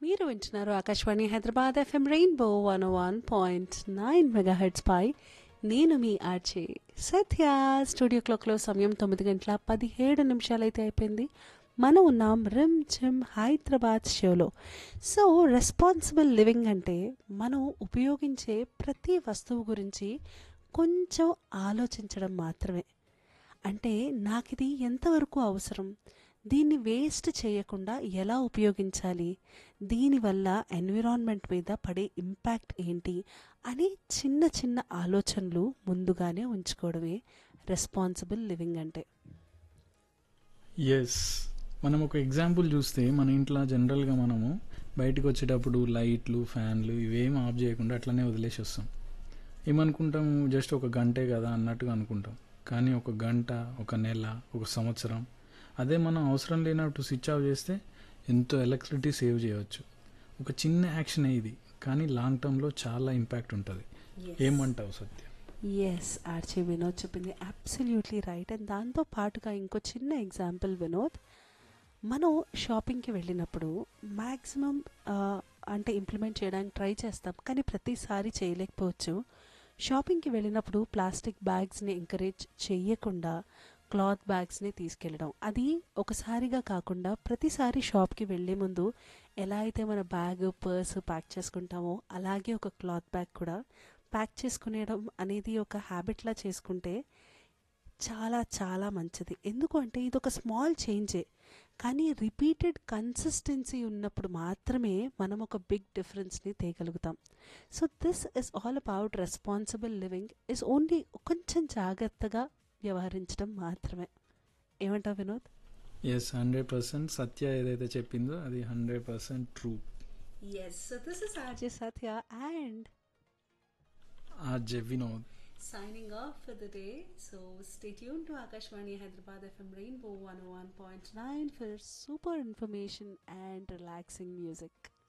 మీరు వింటున్నారు Akashvani Hyderabad FM rainbow one one point nine mega heads పై నేను మీ ఆర్చే సత్య స్టూడియో క్లాక్లో సమయం తొమ్మిది గంటల పదిహేడు నిమిషాలైతే అయిపోయింది మనం ఉన్నాం రిమ్ జిమ్ హైదరాబాద్ షోలో సో రెస్పాన్సిబుల్ లివింగ్ అంటే మనం ఉపయోగించే ప్రతి వస్తువు గురించి కొంచెం ఆలోచించడం మాత్రమే అంటే నాకు ఇది ఎంతవరకు అవసరం దీన్ని వేస్ట్ చేయకుండా ఎలా ఉపయోగించాలి దీనివల్ల ఎన్విరాన్మెంట్ మీద పడే ఇంపాక్ట్ ఏంటి అని చిన్న చిన్న ఆలోచనలు ముందుగానే ఉంచుకోవడమే రెస్పాన్సిబుల్ లివింగ్ అంటే ఎస్ మనం ఒక ఎగ్జాంపుల్ చూస్తే మన ఇంట్లో జనరల్గా మనము బయటకు వచ్చేటప్పుడు లైట్లు ఫ్యాన్లు ఇవేం ఆఫ్ చేయకుండా అట్లనే వదిలేసి వస్తాం ఏమనుకుంటాము జస్ట్ ఒక గంటే కదా అన్నట్టుగా అనుకుంటాం కానీ ఒక గంట ఒక నెల ఒక సంవత్సరం అదే మనం అవసరం లేనట్టు స్విచ్ ఆఫ్ చేస్తే ఎంతో ఎలక్ట్రిసిటీ సేవ్ చేయవచ్చు ఒక చిన్న యాక్షనే ఇది కానీ లాంగ్ టర్మ్లో చాలా ఇంపాక్ట్ ఉంటుంది ఏమంటావు సత్య ఎస్ ఆర్చే వినోద్ చెప్పింది అబ్సల్యూట్లీ రైట్ అండ్ దాంతో పాటుగా ఇంకో చిన్న ఎగ్జాంపుల్ వినోద్ మనం షాపింగ్కి వెళ్ళినప్పుడు మ్యాక్సిమం అంటే ఇంప్లిమెంట్ చేయడానికి ట్రై చేస్తాం కానీ ప్రతిసారి చేయలేకపోవచ్చు షాపింగ్కి వెళ్ళినప్పుడు ప్లాస్టిక్ బ్యాగ్స్ని ఎంకరేజ్ చేయకుండా క్లాత్ బ్యాగ్స్ని తీసుకెళ్ళడం అది ఒకసారిగా కాకుండా ప్రతిసారి షాప్కి వెళ్ళే ముందు ఎలా అయితే మన బ్యాగ్ పర్స్ ప్యాక్ చేసుకుంటామో అలాగే ఒక క్లాత్ బ్యాగ్ కూడా ప్యాక్ చేసుకునేయడం అనేది ఒక హ్యాబిట్లా చేసుకుంటే చాలా చాలా మంచిది ఎందుకు అంటే ఇది ఒక స్మాల్ చేంజే కానీ రిపీటెడ్ కన్సిస్టెన్సీ ఉన్నప్పుడు మాత్రమే మనం ఒక బిగ్ డిఫరెన్స్ని తేగలుగుతాం so this is all about responsible living is only కొంచెం జాగ్రత్తగా వ్యవహరించడం మాత్రమే ఏమంటావు Vinod yes hundred percent Satya ఏదైతే చెప్పిందో అది hundred percent true yes so this is RJ Satya and RJ Vinod signing off for the day. So stay tuned to Akashwani Hyderabad FM Rainbow 101.9 for super information and relaxing music.